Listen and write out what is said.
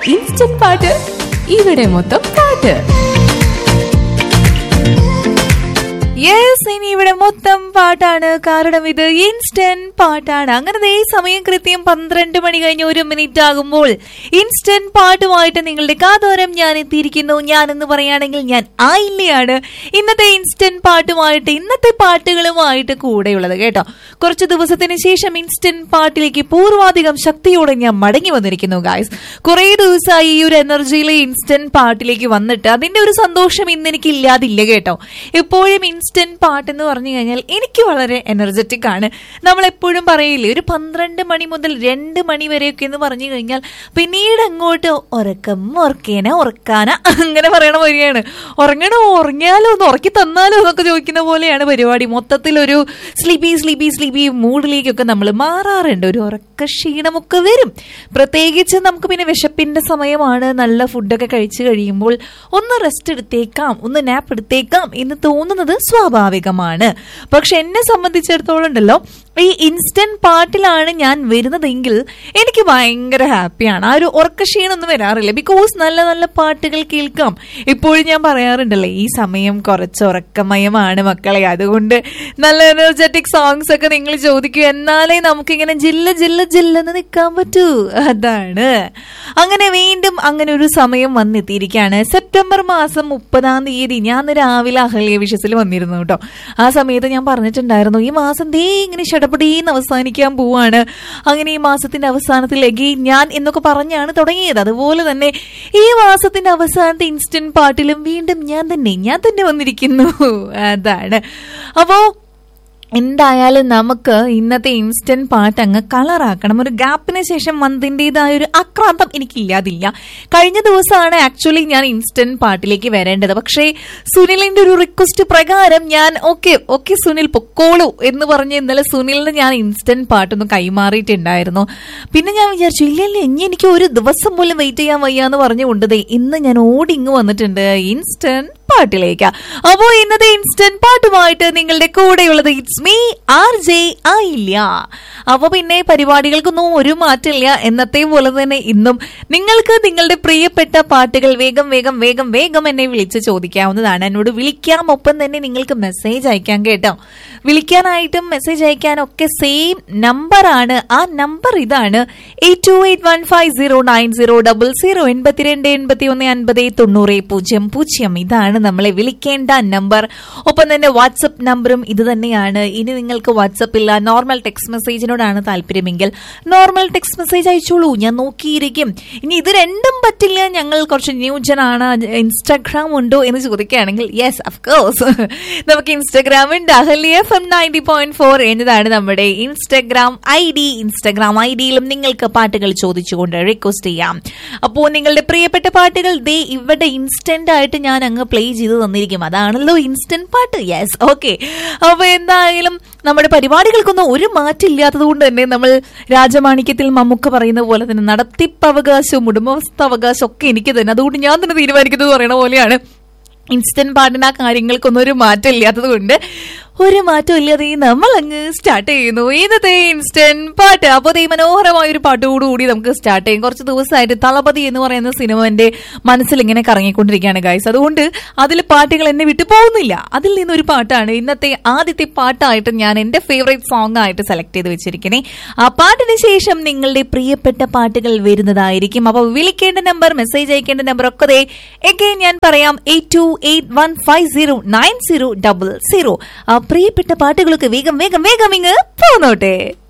instant പാട്ട് ഇവിടെ മൊത്തം പാട്ട് യെസ് ഇനി ഇവിടെ മൊത്തം പാട്ടാണ് കാരണം ഇത് ഇൻസ്റ്റന്റ് പാട്ടാണ് അങ്ങനെ ദേ സമയം കൃത്യം പന്ത്രണ്ട് മണി കഴിഞ്ഞ് ഒരു മിനിറ്റ് ആകുമ്പോൾ ഇൻസ്റ്റന്റ് പാട്ടുമായിട്ട് നിങ്ങളുടെ കാതോരം ഞാൻ എത്തിയിരിക്കുന്നു ഞാൻ എന്ന് പറയുകയാണെങ്കിൽ ഞാൻ ആയില്ലയാണ് ഇന്നത്തെ ഇൻസ്റ്റന്റ് പാട്ടുമായിട്ട് ഇന്നത്തെ പാട്ടുകളുമായിട്ട് കൂടെയുള്ളത് കേട്ടോ കുറച്ച് ദിവസത്തിന് ശേഷം ഇൻസ്റ്റന്റ് പാട്ടിലേക്ക് പൂർവാധികം ശക്തിയോടെ ഞാൻ മടങ്ങി വന്നിരിക്കുന്നു ഗായ്സ് കുറേ ദിവസമായി ഈ ഒരു എനർജിയിലെ ഇൻസ്റ്റന്റ് പാട്ടിലേക്ക് വന്നിട്ട് അതിന്റെ ഒരു സന്തോഷം ഇന്ന് എനിക്ക് ഇല്ലാതില്ല കേട്ടോ എപ്പോഴും ഇൻസ്റ്റന്റ് പാട്ട് എന്ന് പറഞ്ഞു കഴിഞ്ഞാൽ എനിക്ക് വളരെ എനർജറ്റിക് ആണ് നമ്മൾ എപ്പോഴും പറയില്ലേ ഒരു പന്ത്രണ്ട് മണി മുതൽ രണ്ട് മണി വരെയൊക്കെ എന്ന് പറഞ്ഞു കഴിഞ്ഞാൽ പിന്നീട് അങ്ങോട്ട് ഉറക്കം ഉറക്കേന ഉറക്കാന അങ്ങനെ പറയണ വരികയാണ് ഉറങ്ങണോ ഉറങ്ങിയാലോ ഒന്ന് ഉറക്കി തന്നാലോ എന്നൊക്കെ ചോദിക്കുന്ന പോലെയാണ് പരിപാടി മൊത്തത്തിൽ ഒരു സ്ലീപ്പി സ്ലീപ്പി സ്ലീപ്പി മൂഡിലേക്കൊക്കെ നമ്മൾ മാറാറുണ്ട് ഒരു ഉറക്ക ക്ഷീണമൊക്കെ വരും പ്രത്യേകിച്ച് നമുക്ക് പിന്നെ വിശപ്പിന്റെ സമയമാണ് നല്ല ഫുഡൊക്കെ കഴിച്ചു കഴിയുമ്പോൾ ഒന്ന് റെസ്റ്റ് എടുത്തേക്കാം ഒന്ന് നാപ്പ് എടുത്തേക്കാം എന്ന് തോന്നുന്നത് സ്വാഭാവികമാണ് പക്ഷെ എന്നെ സംബന്ധിച്ചിടത്തോളം ഉണ്ടല്ലോ ഈ ഇൻസ്റ്റന്റ് പാട്ടിലാണ് ഞാൻ വരുന്നതെങ്കിൽ എനിക്ക് ഭയങ്കര ഹാപ്പിയാണ് ആ ഒരു ഉറക്കക്ഷീണൊന്നും വരാറില്ല ബിക്കോസ് നല്ല നല്ല പാട്ടുകൾ കേൾക്കാം ഇപ്പോഴും ഞാൻ പറയാറുണ്ടല്ലേ ഈ സമയം കുറച്ച് ഉറക്കമയമാണ് മക്കളെ അതുകൊണ്ട് നല്ല എനർജറ്റിക് സോങ്സ് ഒക്കെ നിങ്ങൾ ചോദിക്കൂ എന്നാലേ നമുക്കിങ്ങനെ ജില്ല ജില്ല ജില്ലെന്ന് നിൽക്കാൻ പറ്റൂ അതാണ് അങ്ങനെ വീണ്ടും അങ്ങനെ ഒരു സമയം വന്നെത്തിയിരിക്കുകയാണ് സെപ്റ്റംബർ മാസം മുപ്പതാം തീയതി ഞാൻ ഇന്ന് രാവിലെ അഹല്യ വിഷസിൽ വന്നിരുന്നു കേട്ടോ ആ സമയത്ത് ഞാൻ പറഞ്ഞിട്ടുണ്ടായിരുന്നു ഈ മാസം ദേ ഇങ്ങനെ ഷടപടീന്ന് അവസാനിക്കാൻ പോവാണ് അങ്ങനെ ഈ മാസത്തിന്റെ അവസാനത്തിലേക്ക് ഞാൻ എന്നൊക്കെ പറഞ്ഞാണ് തുടങ്ങിയത് അതുപോലെ തന്നെ ഈ മാസത്തിന്റെ അവസാനത്തെ ഇൻസ്റ്റന്റ് പാട്ടിലും വീണ്ടും ഞാൻ തന്നെ ഞാൻ തന്നെ വന്നിരിക്കുന്നു അതാണ് അപ്പോ എന്തായാലും നമുക്ക് ഇന്നത്തെ ഇൻസ്റ്റന്റ് പാട്ട് അങ്ങ് കളറാക്കണം ഒരു ഗ്യാപ്പിന് ശേഷം വന്നതിൻ്റെതായ ഒരു ആക്രാന്തം എനിക്കില്ലാതില്ല കഴിഞ്ഞ ദിവസമാണ് ആക്ച്വലി ഞാൻ ഇൻസ്റ്റന്റ് പാട്ടിലേക്ക് വരേണ്ടത് പക്ഷേ സുനിലിന്റെ ഒരു റിക്വസ്റ്റ് പ്രകാരം ഞാൻ ഓക്കെ ഓക്കെ സുനിൽ പൊക്കോളൂ എന്ന് പറഞ്ഞ് ഇന്നലെ സുനിലിന് ഞാൻ ഇൻസ്റ്റന്റ് പാട്ടൊന്ന് കൈമാറിയിട്ടുണ്ടായിരുന്നു പിന്നെ ഞാൻ വിചാരിച്ചു ഇല്ല ഇല്ല ഇനി എനിക്ക് ഒരു ദിവസം പോലും വെയിറ്റ് ചെയ്യാൻ വയ്യ എന്ന് പറഞ്ഞുകൊണ്ട് ദേ ഇന്ന് ഞാൻ ഓടി ഇങ്ങ് വന്നിട്ടുണ്ട് ഇൻസ്റ്റന്റ് പാട്ടിലേക്ക് അപ്പോ ഇന്നത്തെ ഇൻസ്റ്റന്റ് പാട്ടുമായിട്ട് നിങ്ങളുടെ കൂടെയുള്ളത് ഇറ്റ്സ് മീ ആർ ജെ ആയില്ല അപ്പൊ പിന്നെ പരിപാടികൾക്കൊന്നും ഒരു മാറ്റമില്ല എന്നത്തെ പോലെ തന്നെ ഇന്നും നിങ്ങൾക്ക് നിങ്ങളുടെ പ്രിയപ്പെട്ട പാട്ടുകൾ വേഗം വേഗം വേഗം വേഗം എന്നെ വിളിച്ച് ചോദിക്കാവുന്നതാണ് എന്നോട് വിളിക്കാം ഒപ്പം തന്നെ നിങ്ങൾക്ക് മെസ്സേജ് അയക്കാം കേട്ടോ വിളിക്കാനായിട്ടും മെസ്സേജ് അയക്കാനും ഒക്കെ സെയിം നമ്പറാണ് ആ നമ്പർ ഇതാണ് eight two eight one five zero nine zero double zero എൺപത്തിരണ്ട് എൺപത്തി ഒന്ന് അൻപത് തൊണ്ണൂറ് പൂജ്യം പൂജ്യം ഇതാണ് നമ്മളെ വിളിക്കേണ്ട നമ്പർ ഒപ്പം തന്നെ വാട്സപ്പ് നമ്പറും ഇത് തന്നെയാണ് ഇനി നിങ്ങൾക്ക് വാട്സപ്പ് ഇല്ല നോർമൽ ടെക്സ്റ്റ് മെസ്സേജിനോടാണ് താല്പര്യമെങ്കിൽ നോർമൽ ടെക്സ്റ്റ് മെസ്സേജ് അയച്ചോളൂ ഞാൻ നോക്കിയിരിക്കും ഇനി ഇത് രണ്ടും പറ്റില്ല ഞങ്ങൾ കുറച്ച് ന്യൂജനാണ് ഇൻസ്റ്റാഗ്രാം ഉണ്ടോ എന്ന് ചോദിക്കുകയാണെങ്കിൽ യെസ് അഫ് കോഴ്സ് നമുക്ക് ഇൻസ്റ്റാഗ്രാം ഉണ്ട് Ahalya F M ninety point four എന്നതാണ് നമ്മുടെ Instagram I D Instagram I ഡിയിലും നിങ്ങൾക്ക് പാട്ടുകൾ ചോദിച്ചുകൊണ്ട് റിക്വസ്റ്റ് ചെയ്യാം അപ്പോൾ നിങ്ങളുടെ പ്രിയപ്പെട്ട പാട്ടുകൾ ദേ ഇവിടെ ഇൻസ്റ്റന്റ് ആയിട്ട് ഞാൻ അങ്ങ് പ്ലേ ചെയ്ത് തന്നിരിക്കും അതാണല്ലോ ഇൻസ്റ്റന്റ് പാട്ട് യെസ് ഓക്കെ അപ്പൊ എന്തായാലും നമ്മുടെ പരിപാടികൾക്കൊന്നും ഒരു മാറ്റില്ലാത്തത് കൊണ്ട് തന്നെ നമ്മൾ രാജമാണിക്യത്തിൽ മമ്മൂക്ക പറയുന്ന പോലെ തന്നെ നടത്തിപ്പവകാശവും ഉടമസ്ഥാവകാശം ഒക്കെ എനിക്ക് തന്നെ അതുകൊണ്ട് ഞാൻ തന്നെ തീരുമാനിക്കുന്നത് പറയണ പോലെയാണ് ഇൻസ്റ്റന്റ് പാട്ടിന് ആ കാര്യങ്ങൾക്കൊന്നും ഒരു മാറ്റം ഇല്ലാത്തത് കൊണ്ട് ഒരു മാറ്റം ഇല്ലാതെ നമ്മൾ അങ്ങ് സ്റ്റാർട്ട് ചെയ്യുന്നു ഇന്നത്തെ ഇൻസ്റ്റന്റ് പാട്ട് അപ്പോൾ ഈ മനോഹരമായ ഒരു പാട്ടോടുകൂടി നമുക്ക് സ്റ്റാർട്ട് ചെയ്യും കുറച്ച് ദിവസമായിട്ട് തളപതി എന്ന് പറയുന്ന സിനിമ എന്റെ മനസ്സിൽ ഇങ്ങനെ കറങ്ങിക്കൊണ്ടിരിക്കുകയാണ് ഗൈസ് അതുകൊണ്ട് അതിൽ പാട്ടുകൾ എന്നെ വിട്ടു പോകുന്നില്ല അതിൽ നിന്നൊരു പാട്ടാണ് ഇന്നത്തെ ആദ്യത്തെ പാട്ടായിട്ട് ഞാൻ എന്റെ ഫേവറേറ്റ് സോങ് ആയിട്ട് സെലക്ട് ചെയ്ത് വെച്ചിരിക്കണേ ആ പാട്ടിന് ശേഷം നിങ്ങളുടെ പ്രിയപ്പെട്ട പാട്ടുകൾ വരുന്നതായിരിക്കും അപ്പോൾ വിളിക്കേണ്ട നമ്പർ മെസ്സേജ് അയക്കേണ്ട നമ്പർ ഒക്കെ ദേ എഗെയിൻ ഞാൻ പറയാം eight two eight one five zero nine zero double zero ആ പ്രിയപ്പെട്ട പാട്ടുകളൊക്കെ വേഗം വേഗം വേഗം ഇങ്ങ് പോന്നോട്ടെ